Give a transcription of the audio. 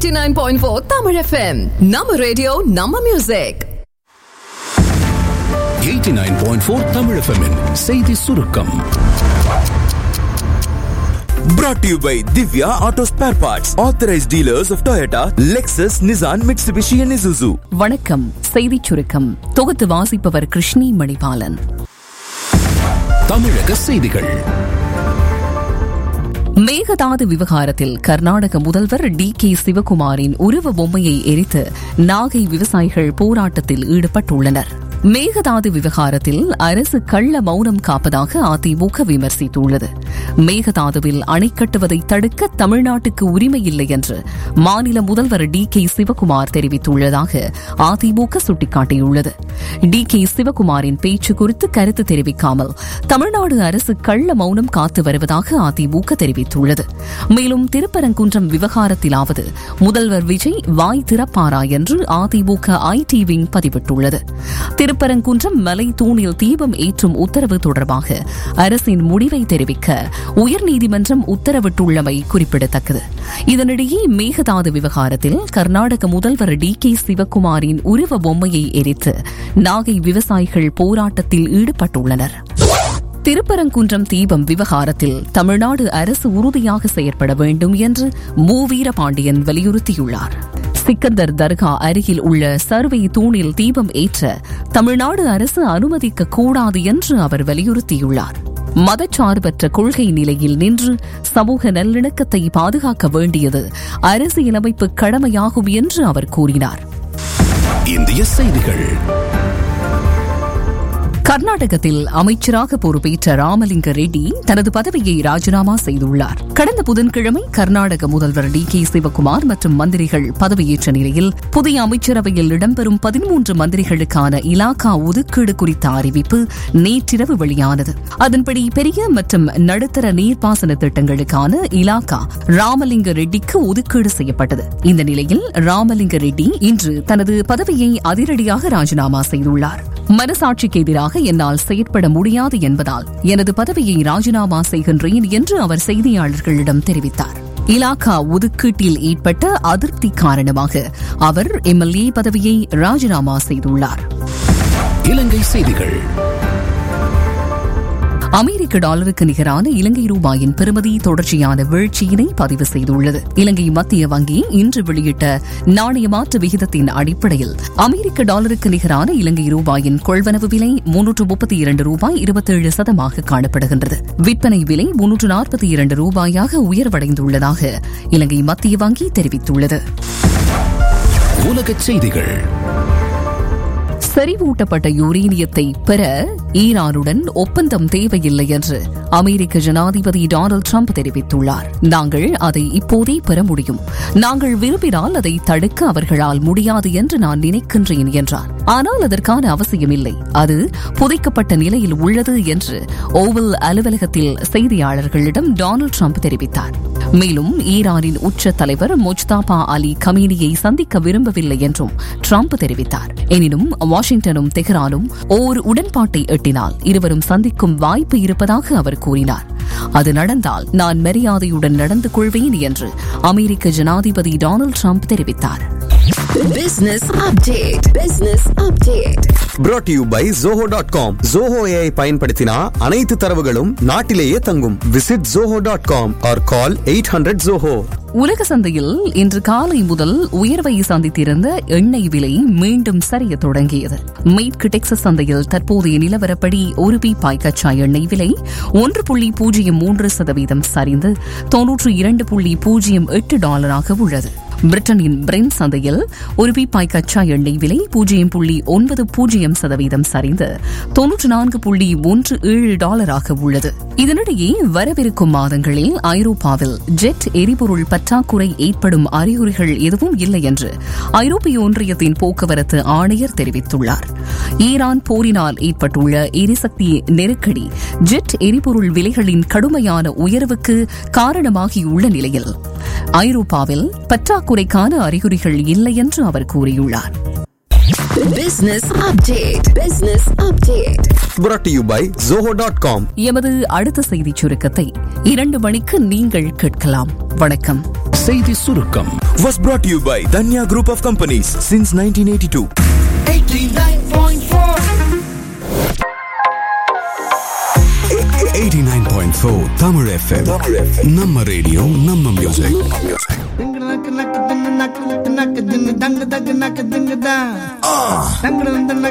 89.4 Tamil FM நம்ம radio நம்ம music 89.4 Tamil FM -இன் செய்தி சுருக்கம் Brought to you by Divya Auto Spare Parts, authorized dealers of Toyota, Lexus, Nissan, Mitsubishi, and Isuzu. வணக்கம் செய்திச் சுருக்கம் தொகுத்து வாசிப்பவர் கிருஷ்ணி மணிபாலன் தமிழக செய்திகள் மேகதாது விவகாரத்தில் கர்நாடக முதல்வர் டி கே சிவகுமாரின் உருவ பொம்மையை எரித்து நாகை விவசாயிகள் போராட்டத்தில் ஈடுபட்டுள்ளனர் மேகதாது விவகாரத்தில் அரசு கள்ள மௌனம் காப்பதாக அதிமுக விமர்சித்துள்ளது மேகதாதுவில் அணை கட்டுவதை தடுக்க தமிழ்நாட்டுக்கு உரிமை இல்லை என்று மாநில முதல்வர் டி கே சிவகுமார் தெரிவித்துள்ளதாக அதிமுக சுட்டிக்காட்டியுள்ளது டி கே சிவகுமாரின் பேச்சு குறித்து கருத்து தெரிவிக்காமல் தமிழ்நாடு அரசு கள்ள மௌனம் காத்து வருவதாக அதிமுக தெரிவித்துள்ளது மேலும் திருப்பரங்குன்றம் விவகாரத்திலாவது முதல்வர் விஜய் வாய் திறப்பாரா என்று அதிமுக ஐடி விங் பதிவிட்டுள்ளது திருப்பரங்குன்றம் மலை தூணில் தீபம் ஏற்றும் உத்தரவு தொடர்பாக அரசின் முடிவை தெரிவிக்க உயர்நீதிமன்றம் உத்தரவிட்டுள்ளமை குறிப்பிடத்தக்கது இதனிடையே மேகதாது விவகாரத்தில் கர்நாடக முதல்வர் டி கே சிவக்குமாரின் உருவ பொம்மையை எரித்து நாகை விவசாயிகள் போராட்டத்தில் ஈடுபட்டுள்ளனர் திருப்பரங்குன்றம் தீபம் விவகாரத்தில் தமிழ்நாடு அரசு உறுதியாக செயற்பட வேண்டும் என்று மூவீர பாண்டியன் வலியுறுத்தியுள்ளார் சிக்கந்தர் தர்கா அருகில் உள்ள சர்வே தூணில் தீபம் ஏற்ற தமிழ்நாடு அரசு அனுமதிக்க கூடாது என்று அவர் வலியுறுத்தியுள்ளார் மதச்சார்பற்ற கொள்கை நிலையில் நின்று சமூக நல்லிணக்கத்தை பாதுகாக்க வேண்டியது அரசியலமைப்பு கடமையாகும் என்று அவர் கூறினார் இந்திய செய்திகள் கர்நாடகத்தில் அமைச்சராக பொறுப்பேற்ற ராமலிங்க ரெட்டி தனது பதவியை ராஜினாமா செய்துள்ளார் கடந்த புதன்கிழமை கர்நாடக முதல்வர் டி கே சிவகுமார் மற்றும் மந்திரிகள் பதவியேற்ற நிலையில் புதிய அமைச்சரவையில் இடம்பெறும் பதிமூன்று மந்திரிகளுக்கான இலாக்கா ஒதுக்கீடு குறித்த அறிவிப்பு நேற்றிரவு வெளியானது அதன்படி பெரிய மற்றும் நடுத்தர நீர்ப்பாசன திட்டங்களுக்கான இலாக்கா ராமலிங்க ரெட்டிக்கு ஒதுக்கீடு செய்யப்பட்டது இந்த நிலையில் ராமலிங்க ரெட்டி இன்று தனது பதவியை அதிரடியாக ராஜினாமா செய்துள்ளார் மனசாட்சிக்கு எதிராக என்னால் செயற்பட முடியாது என்பதால் எனது பதவியை ராஜினாமா செய்கின்றேன் என்று அவர் செய்தியாளர்களிடம் தெரிவித்தார் இலாக்கா ஒதுக்கீட்டில் ஏற்பட்ட அதிருப்தி காரணமாக அவர் எம்எல்ஏ பதவியை ராஜினாமா செய்துள்ளார் இலங்கை செய்திகள் அமெரிக்க டாலருக்கு நிகரான இலங்கை ரூபாயின் பெறுமதி தொடர்ச்சியான வீழ்ச்சியினை பதிவு செய்துள்ளது இலங்கை மத்திய வங்கி இன்று வெளியிட்ட நாணய மாற்று விகிதத்தின் அடிப்படையில் அமெரிக்க டாலருக்கு நிகரான இலங்கை ரூபாயின் கொள்வனவு விலை முன்னூற்று முப்பத்தி இரண்டு ரூபாய் இருபத்தேழு சதமாக காணப்படுகின்றது விற்பனை விலை முன்னூற்று நாற்பத்தி இரண்டு ரூபாயாக உயர்வடைந்துள்ளதாக இலங்கை மத்திய வங்கி தெரிவித்துள்ளது உலகச் செய்திகள் செறிவூட்டப்பட்ட யுரேனியத்தை பெற ஈரானுடன் ஒப்பந்தம் தேவையில்லை என்று அமெரிக்க ஜனாதிபதி டொனால்டு ட்ரம்ப் தெரிவித்துள்ளார் நாங்கள் அதை இப்போதே பெற முடியும் நாங்கள் விரும்பினால் அதை தடுக்க அவர்களால் முடியாது என்று நான் நினைக்கின்றேன் என்றார் ஆனால் அதற்கான அவசியமில்லை அது புதைக்கப்பட்ட நிலையில் உள்ளது என்று ஓவல் அலுவலகத்தில் செய்தியாளர்களிடம் டொனால்டு ட்ரம்ப் தெரிவித்தார் மேலும் ஈரானின் உச்ச தலைவர் முஜ்தாபா அலி கமீனியை சந்திக்க விரும்பவில்லை என்றும் ட்ரம்ப் தெரிவித்தார் எனினும் வாஷிங்டனும் தெஹ்ரானும் ஓர் உடன்பாட்டை எட்டினால் இருவரும் சந்திக்கும் வாய்ப்பு இருப்பதாக அவர் கூறினார் அது நடந்தால் நான் மரியாதையுடன் நடந்து கொள்வேன் என்று அமெரிக்க ஜனாதிபதி டொனால்டு ட்ரம்ப் தெரிவித்தார் Business update. Business update. Brought to you by Zoho.com. Zoho AI பயன்படுத்தினா அனைத்து தரவுகளும் நாட்டிலேயே தங்கும் visit Zoho.com or call 800 Zoho. உலக சந்தையில் இன்று காலை முதல் உயர்வை சந்தித்திருந்த எண்ணெய் விலை மீண்டும் சரிய தொடங்கியது மேற்கு டெக்சஸ் சந்தையில் தற்போதைய நிலவரப்படி ஒரு பீப்பாய் கச்சா எண்ணெய் விலை ஒன்று புள்ளி பூஜ்ஜியம் மூன்று சதவீதம் சரிந்து தொன்னூற்று இரண்டு புள்ளி பூஜ்ஜியம் எட்டு டாலராக உள்ளது பிரிட்டனின் பிரெண்ட் சந்தையில் ஒரு பீப்பாய் கச்சா எண்ணெய் விலை பூஜ்ஜியம் புள்ளி ஒன்பது பூஜ்ஜியம் சதவீதம் சரிந்து தொன்னூற்று நான்கு புள்ளி ஒன்று ஏழு டாலராக உள்ளது இதனிடையே வரவிருக்கும் மாதங்களில் ஐரோப்பாவில் ஜெட் எரிபொருள் பற்றாக்குறை ஏற்படும் அறிகுறிகள் எதுவும் இல்லை என்று ஐரோப்பிய ஒன்றியத்தின் போக்குவரத்து ஆணையர் தெரிவித்துள்ளார் ஈரான் போரினால் ஏற்பட்டுள்ள எரிசக்தி நெருக்கடி ஜெட் எரிபொருள் விலைகளின் கடுமையான உயர்வுக்கு காரணமாகியுள்ள நிலையில் ஐரோப்பாவில் பற்றாக்குறைக்கான அறிகுறிகள் இல்லை என்று அவர் கூறியுள்ளார் Business update. Business update. brought to you by zoho.com எமது அடுத்த செய்திச் சுருக்கத்தை இரண்டு மணிக்கு நீங்கள் கேட்கலாம் வணக்கம் செய்தி சுருக்கம் was brought to you by Danya Group of Companies since 1982. 89.4 Tamil FM நம்ம ரேடியோ நம்ம music Ding nak nak ding nak nak ding dang dang nak ding da. Dang dang